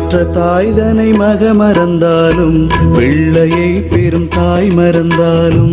பெற்ற தாய்தனை மக மறந்தாலும் பிள்ளையை பெரும் தாய் மறந்தாலும்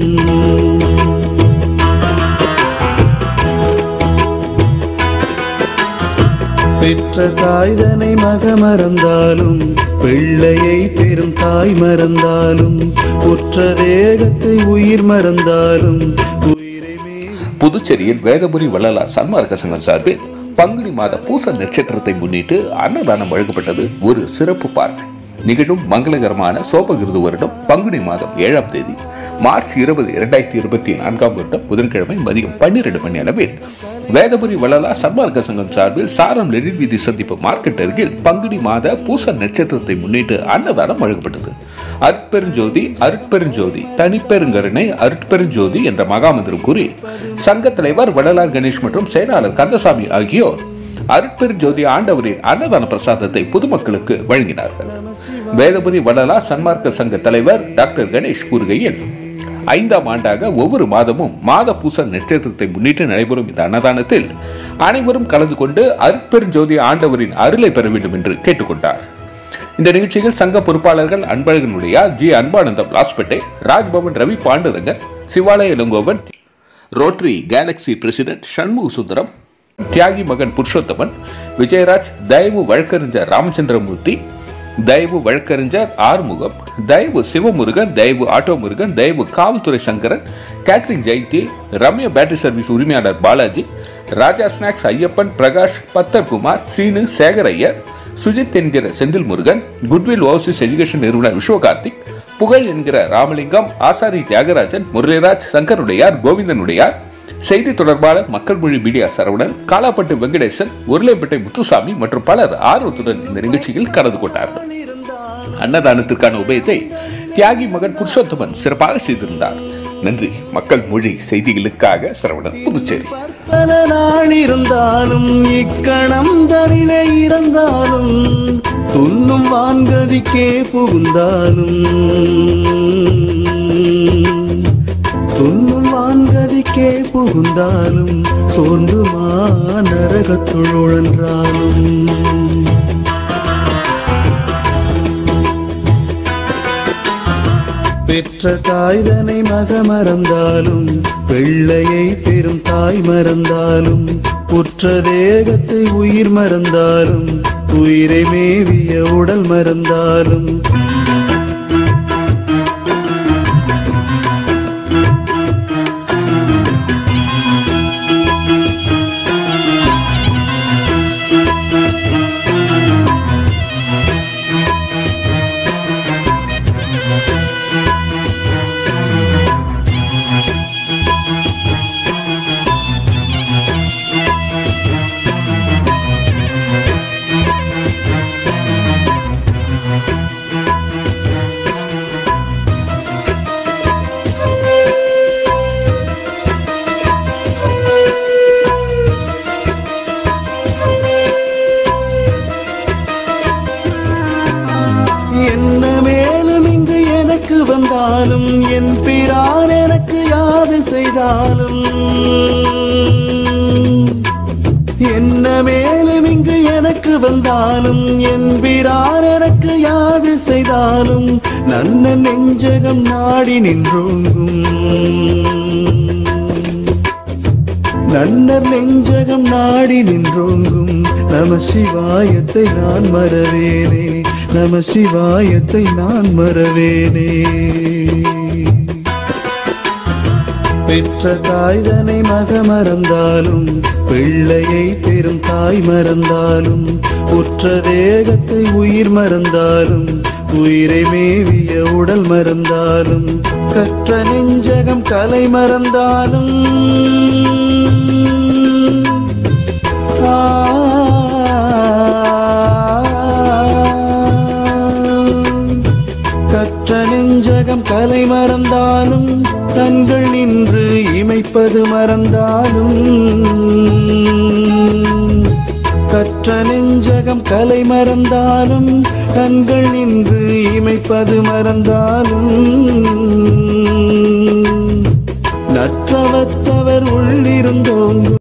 பெற்ற தாய்தனை மக மறந்தாலும் பிள்ளையை பெரும் தாய் மறந்தாலும் உற்ற தேகத்தை உயிர் மறந்தாலும் உயிரை மே புதுச்சேரியில் வேதபுரி வள்ளலார் சன்மார்க்க சங்கம் சார்பில் பங்குனி மாத பூச நட்சத்திரத்தை முன்னிட்டு அன்னதானம் வழங்கப்பட்டது ஒரு சிறப்பு பார்வை நிகழும் மங்களகரமான சோபகிருது வருடம் பங்குனி மாதம் ஏழாம் தேதி மார்ச் இருபது இரண்டாயிரத்தி இருபத்தி நான்காம் வருடம் புதன்கிழமை மதியம் பன்னிரண்டு மணி அளவில் வேதபுரி வள்ளலார் சன்மார்க்க சங்கம் சார்பில் சாரம் நெறில் வீதி சந்திப்பு மார்க்கெட் அருகில் பங்குனி மாத பூச நட்சத்திரத்தை முன்னிட்டு அன்னதானம் வழங்கப்பட்டது அருட்பெருஞ்சோதி அருட்பெருஞ்சோதி தனிப்பெருங்கருணை அருட்பெருஞ்சோதி என்ற மகாமந்திரம் கூறி சங்க தலைவர் வள்ளலார் கணேஷ் மற்றும் செயலாளர் கந்தசாமி ஆகியோர் அருட்பெருஞ்சோதி ஆண்டவரின் அன்னதான பிரசாதத்தை பொதுமக்களுக்கு வழங்கினார்கள் வேதபுரி வள்ளலார் சன்மார்க்க சங்க தலைவர் டாக்டர் கணேஷ் கூறுகையில் ஐந்தாம் ஆண்டாக ஒவ்வொரு மாதமும் மாத பூச நட்சத்திரத்தை முன்னிட்டு நடைபெறும் இந்த அன்னதானத்தில் அனைவரும் கலந்து கொண்டு அருட்பெருஞ்சோதி ஆண்டவரின் அருளை பெற வேண்டும் என்று கேட்டுக்கொண்டார் இந்த நிகழ்ச்சியில் சங்க பொறுப்பாளர்கள் அன்பழகனுடைய G Anbanandam Lawspet Rajbhavan Ravi Pandurangan Sivalaya Ilangovan Rotary Galaxy president Shanmuga Sundaram தியாகி மகன் புருஷோத்தமன் விஜயராஜ் தயவு வழக்கறிஞர் ராமச்சந்திரமூர்த்தி தயவு வழக்கறிஞர் ஆறுமுகம் தயவு சிவமுருகன் தயவு ஆட்டோ முருகன் தயவு காவல்துறை Sankaran catering Jayanthi Ramya battery service உரிமையாளர் பாலாஜி ராஜா ஸ்நாக்ஸ் ஐயப்பன் பிரகாஷ் பத்தர்குமார் சீனு சேகர் ஐயர் சுஜித் என்கிற Senthil Murugan Goodwill overseas education நிறுவனர் விஸ்வகார்த்திக் புகழ் என்கிற ராமலிங்கம் ஆசாரி தியாகராஜன் முரளிராஜ் சங்கருடையார் கோவிந்தனுடையார் செய்தி தொடர்பாளர் மக்கள் மொழி மீடியா சரவணன் காலாப்பட்டு வெங்கடேசன் உருளைப்பேட்டை முத்துசாமி மற்றும் பலர் ஆர்வத்துடன் இந்த நிகழ்ச்சியில் கலந்து கொண்டார்கள் அன்னதானத்திற்கான உபயத்தை தியாகி மகன் புருஷோத்தமன் சிறப்பாக செய்திருந்தார் நன்றி மக்கள் மொழி செய்திகளுக்காக சரவணன் புதுச்சேரி பல நாள் இருந்தாலும் இக்கணம் தனிலே இறந்தாலும் துண்ணும் வான்கதிக்கே புகுந்தாலும் துண்ணும் வான்கதிக்கே புகுந்தாலும் சோர்ந்துமா நரகத்துள் உழன்றாலும் பெற்ற தாய்தனை மக மறந்தாலும் பிள்ளையை பெரும் தாய் மறந்தாலும் உற்ற தேகத்தை உயிர் மறந்தாலும் உயிரை மேவிய உடல் மறந்தாலும் என்ன மேலும் இங்கு எனக்கு வந்தாலும் என் பிரான் எனக்கு யாது செய்தாலும் என்ன மேலும் இங்கு எனக்கு வந்தாலும் என் பிரான் எனக்கு யாது செய்தாலும் நன்ன நெஞ்சகம் நாடி நின்றோங்கும் நன்னர் நெஞ்சகம் நாடி நின்றோங்கும் நம சிவாயத்தை நான் மறவேனே நம சிவாயத்தை நான் மறவேனே பெற்ற தாய்தனை மக மறந்தாலும் பிள்ளையை பெரும் தாய் மறந்தாலும் உற்ற தேகத்தை உயிர் மறந்தாலும் உயிரை மேவிய உடல் மறந்தாலும் கற்ற நெஞ்சகம் கலை மறந்தாலும் ஆ கற்ற நெஞ்சகம் கலை மறந்தாலும் கண்கள் நின்று இமைப்பது மறந்தாலும் கற்ற நெஞ்சகம் கலை மறந்தாலும் கண்கள் நின்று இமைப்பது மறந்தாலும் நற்றவத்தவர் உள்ளிருந்தோங்கும்